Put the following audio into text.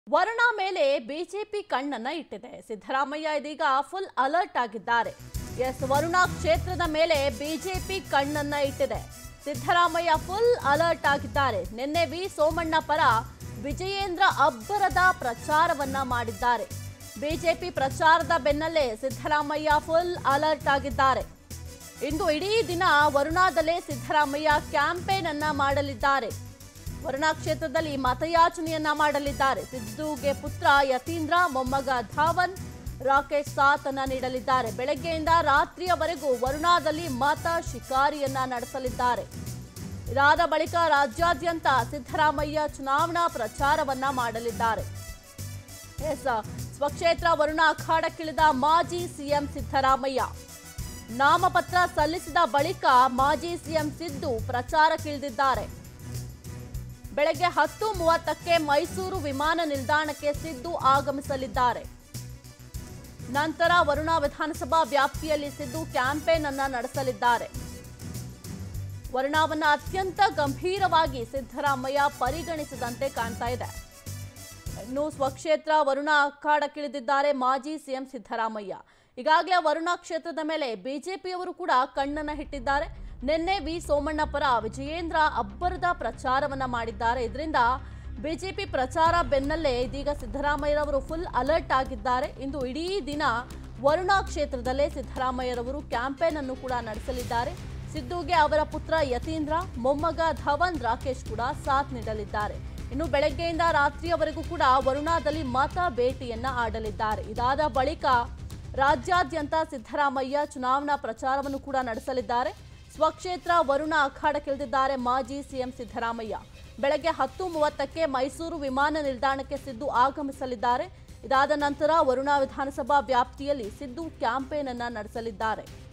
ವರುಣಾ ಮೇಲೆ ಬಿಜೆಪಿ ಕಣ್ಣನ್ನ ಇಟ್ಟಿದೆ ಸಿದ್ದರಾಮಯ್ಯ ಇದೀಗ ಫುಲ್ ಅಲರ್ಟ್ ಆಗಿದ್ದಾರೆ ಎಸ್ ವರುಣಾ ಕ್ಷೇತ್ರದ ಮೇಲೆ ಬಿಜೆಪಿ ಕಣ್ಣನ್ನ ಇಟ್ಟಿದೆ ಸಿದ್ದರಾಮಯ್ಯ ಫುಲ್ ಅಲರ್ಟ್ ಆಗಿದ್ದಾರೆ ನಿನ್ನೆ ವಿ ಸೋಮಣ್ಣ ಪರ ವಿಜಯೇಂದ್ರ ಅಬ್ಬರದ ಪ್ರಚಾರವನ್ನ ಮಾಡಿದ್ದಾರೆ ಬಿಜೆಪಿ ಪ್ರಚಾರದ ಬೆನ್ನಲ್ಲೇ ಸಿದ್ದರಾಮಯ್ಯ ಫುಲ್ ಅಲರ್ಟ್ ಆಗಿದ್ದಾರೆ ಇಂದು ಇಡೀ ದಿನ ವರುಣಾದಲ್ಲೇ ಸಿದ್ದರಾಮಯ್ಯ ಕ್ಯಾಂಪೇನ್ ಅನ್ನ ಮಾಡಲಿದ್ದಾರೆ ವರುಣಾ ಕ್ಷೇತ್ರದಲ್ಲಿ ಮತಯಾಚನೆಯನ್ನ ಮಾಡಲಿದ್ದಾರೆ ಸಿದ್ದುಗೆ ಪುತ್ರ ಯತೀಂದ್ರ ಮೊಮ್ಮಗ ಧಾವನ್ ರಾಕೇಶ್ ಸಾಥ್ ಅನ್ನ ನೀಡಲಿದ್ದಾರೆ ಬೆಳಗ್ಗೆಯಿಂದ ರಾತ್ರಿಯವರೆಗೂ ವರುಣಾದಲ್ಲಿ ಮತ ಶಿಕಾರಿಯನ್ನ ನಡೆಸಲಿದ್ದಾರೆ ಇದಾದ ಬಳಿಕ ರಾಜ್ಯಾದ್ಯಂತ ಸಿದ್ದರಾಮಯ್ಯ ಚುನಾವಣಾ ಪ್ರಚಾರವನ್ನ ಮಾಡಲಿದ್ದಾರೆ ಎಸ್ ಸ್ವಕ್ಷೇತ್ರ ವರುಣಾ ಅಖಾಡಕ್ಕಿಳಿದ ಮಾಜಿ ಸಿಎಂ ಸಿದ್ದರಾಮಯ್ಯ ನಾಮಪತ್ರ ಸಲ್ಲಿಸಿದ ಬಳಿಕ ಮಾಜಿ ಸಿಎಂ ಸಿದ್ದು ಪ್ರಚಾರಕ್ಕಿಳಿದಿದ್ದಾರೆ ಬೆಳಗ್ಗೆ ಹತ್ತು ಮೂವತ್ತಕ್ಕೆ ಮೈಸೂರು ವಿಮಾನ ನಿಲ್ದಾಣಕ್ಕೆ ಸಿದ್ದು ಆಗಮಿಸಲಿದ್ದಾರೆ ನಂತರ ವರುಣಾ ವಿಧಾನಸಭಾ ವ್ಯಾಪ್ತಿಯಲ್ಲಿ ಸಿದ್ದು ಕ್ಯಾಂಪೇನ್ ಅನ್ನ ನಡೆಸಲಿದ್ದಾರೆ ವರುಣಾವನ್ನ ಅತ್ಯಂತ ಗಂಭೀರವಾಗಿ ಸಿದ್ದರಾಮಯ್ಯ ಪರಿಗಣಿಸಿದಂತೆ ಕಾಣ್ತಾ ಇದೆ ಇನ್ನು ಸ್ವಕ್ಷೇತ್ರ ವರುಣಾ ಅಖಾಡಕ್ಕಿಳಿದಿದ್ದಾರೆ ಮಾಜಿ ಸಿಎಂ ಸಿದ್ದರಾಮಯ್ಯ ಈಗಾಗಲೇ ವರುಣಾ ಕ್ಷೇತ್ರದ ಮೇಲೆ ಬಿಜೆಪಿಯವರು ಕೂಡ ಕಣ್ಣನ್ನ ಇಟ್ಟಿದ್ದಾರೆ ನಿನ್ನೆ ವಿ ಸೋಮಣ್ಣ ಪರ ವಿಜಯೇಂದ್ರ ಅಬ್ಬರದ ಪ್ರಚಾರವನ್ನ ಮಾಡಿದ್ದಾರೆ ಇದರಿಂದ ಬಿಜೆಪಿ ಪ್ರಚಾರ ಬೆನ್ನಲ್ಲೇ ಇದೀಗ ಸಿದ್ದರಾಮಯ್ಯರವರು ಫುಲ್ ಅಲರ್ಟ್ ಆಗಿದ್ದಾರೆ ಇಂದು ಇಡೀ ದಿನ ವರುಣಾ ಕ್ಷೇತ್ರದಲ್ಲೇ ಸಿದ್ದರಾಮಯ್ಯರವರು ಕ್ಯಾಂಪೇನ್ ಅನ್ನು ಕೂಡ ನಡೆಸಲಿದ್ದಾರೆ ಸಿದ್ದುಗೆ ಅವರ ಪುತ್ರ ಯತೀಂದ್ರ ಮೊಮ್ಮಗ ಧವನ್ ರಾಕೇಶ್ ಕೂಡ ಸಾಥ್ ನೀಡಲಿದ್ದಾರೆ ಇನ್ನು ಬೆಳಗ್ಗೆಯಿಂದ ರಾತ್ರಿಯವರೆಗೂ ಕೂಡ ವರುಣಾದಲ್ಲಿ ಮತ ಭೇಟಿಯನ್ನ ಆಡಲಿದ್ದಾರೆ ಇದಾದ ಬಳಿಕ ರಾಜ್ಯಾದ್ಯಂತ ಸಿದ್ದರಾಮಯ್ಯ ಚುನಾವಣಾ ಪ್ರಚಾರವನ್ನು ಕೂಡ ನಡೆಸಲಿದ್ದಾರೆ ಸ್ವಕ್ಷೇತ್ರ ವರುಣ ಅಖಾಡಕ್ಕಿಳಿದಿದ್ದಾರೆ ಮಾಜಿ ಸಿಎಂ ಸಿದ್ದರಾಮಯ್ಯ ಬೆಳಗ್ಗೆ ಹತ್ತು ಮೂವತ್ತಕ್ಕೆ ಮೈಸೂರು ವಿಮಾನ ನಿಲ್ದಾಣಕ್ಕೆ ಸಿದ್ದು ಆಗಮಿಸಲಿದ್ದಾರೆ ಇದಾದ ನಂತರ ವರುಣಾ ವಿಧಾನಸಭಾ ವ್ಯಾಪ್ತಿಯಲ್ಲಿ ಸಿದ್ದು ಕ್ಯಾಂಪೇನ್ ಅನ್ನ ನಡೆಸಲಿದ್ದಾರೆ